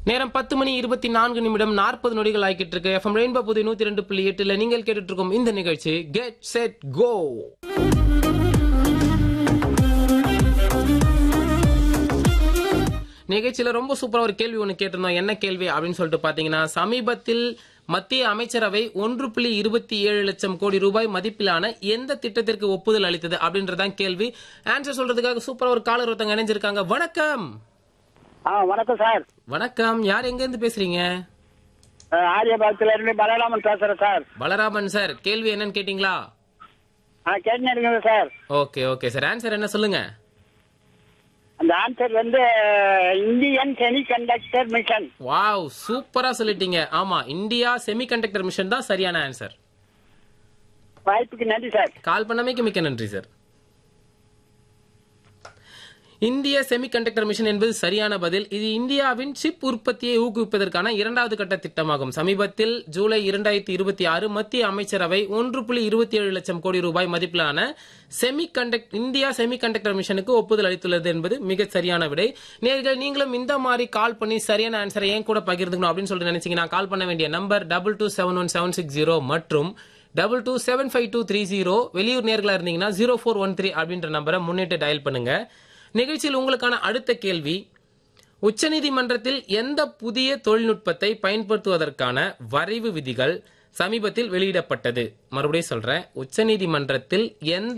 நேரம் பத்து மணி இருபத்தி நான்கு நிமிடம் நாற்பது நொடிகள் ஆகிட்டு இருக்கு எஃப்எம் ரெயின்போ புது நூத்தி ரெண்டு புள்ளி எட்டுல நீங்கள் கேட்டுட்டு இருக்கும் இந்த நிகழ்ச்சி கெட் செட் கோ நிகழ்ச்சியில ரொம்ப சூப்பரா ஒரு கேள்வி ஒண்ணு கேட்டிருந்தோம் என்ன கேள்வி அப்படின்னு சொல்லிட்டு பாத்தீங்கன்னா சமீபத்தில் மத்திய அமைச்சரவை ஒன்று புள்ளி இருபத்தி ஏழு லட்சம் கோடி ரூபாய் மதிப்பிலான எந்த திட்டத்திற்கு ஒப்புதல் அளித்தது அப்படின்றதான் கேள்வி ஆன்சர் சொல்றதுக்காக சூப்பரா ஒரு காலர் ஒருத்தங்க இணைஞ்சிருக்காங்க வணக்கம் ஆ வணக்கம் சார் வணக்கம் யார் எங்க இருந்து பேசுறீங்க அஹ், ஆரியபாகத்துல இருந்து பலராமன் பேசுறேன் சார் பலராமன் சார் கேள்வி என்னன்னு கேட்டீங்களா ஆ கேட்டுன்னு இருக்கேன் sir okay okay sir answer என்ன சொல்லுங்க அந்த ஆன்சர் வந்து Indian semi conductor mission wow சூப்பரா சொல்லிட்டீங்க ஆமா இந்தியா செமிகண்டக்டர் மிஷன் தான் சரியான ஆன்சர் வாய்ப்புக்கு நன்றி சார் கால் பண்ணமைக்கு மிக்க நன்றி சார் இந்திய செமிகண்டக்டர் மிஷன் என்பது சரியான பதில் இது இந்தியாவின் சிப் உற்பத்தியை ஊக்குவிப்பதற்கான இரண்டாவது கட்ட திட்டமாகும் சமீபத்தில் ஜூலை இரண்டாயிரத்தி இருபத்தி ஆறு மத்திய அமைச்சரவை ஒன்று புள்ளி இருபத்தி ஏழு லட்சம் கோடி ரூபாய் மதிப்பிலான செமிகண்டக்ட் இந்தியா செமிகண்டக்டர் மிஷனுக்கு ஒப்புதல் அளித்துள்ளது என்பது மிக சரியான விடை நேர்கள் நீங்களும் இந்த மாதிரி கால் பண்ணி சரியான ஆன்சரை ஏன் கூட பகிர்ந்துக்கணும் அப்படின்னு சொல்லிட்டு நினைச்சீங்கன்னா கால் பண்ண வேண்டிய number double two seven one seven six zero மற்றும் double two seven five two three zero வெளியூர் நேர்களா இருந்தீங்கன்னா ஜீரோ ஃபோர் ஒன் த்ரீ அப்படின்ற நம்பரை முன்னிட்டு டயல் பண்ணுங்க நிகழ்ச்சியில் உங்களுக்கான அடுத்த கேள்வி உச்சநீதிமன்றத்தில் எந்த புதிய தொழில்நுட்பத்தை பயன்படுத்துவதற்கான வரைவு விதிகள் சமீபத்தில் வெளியிடப்பட்டது மறுபடியும் சொல்றேன் உச்சநீதிமன்றத்தில் எந்த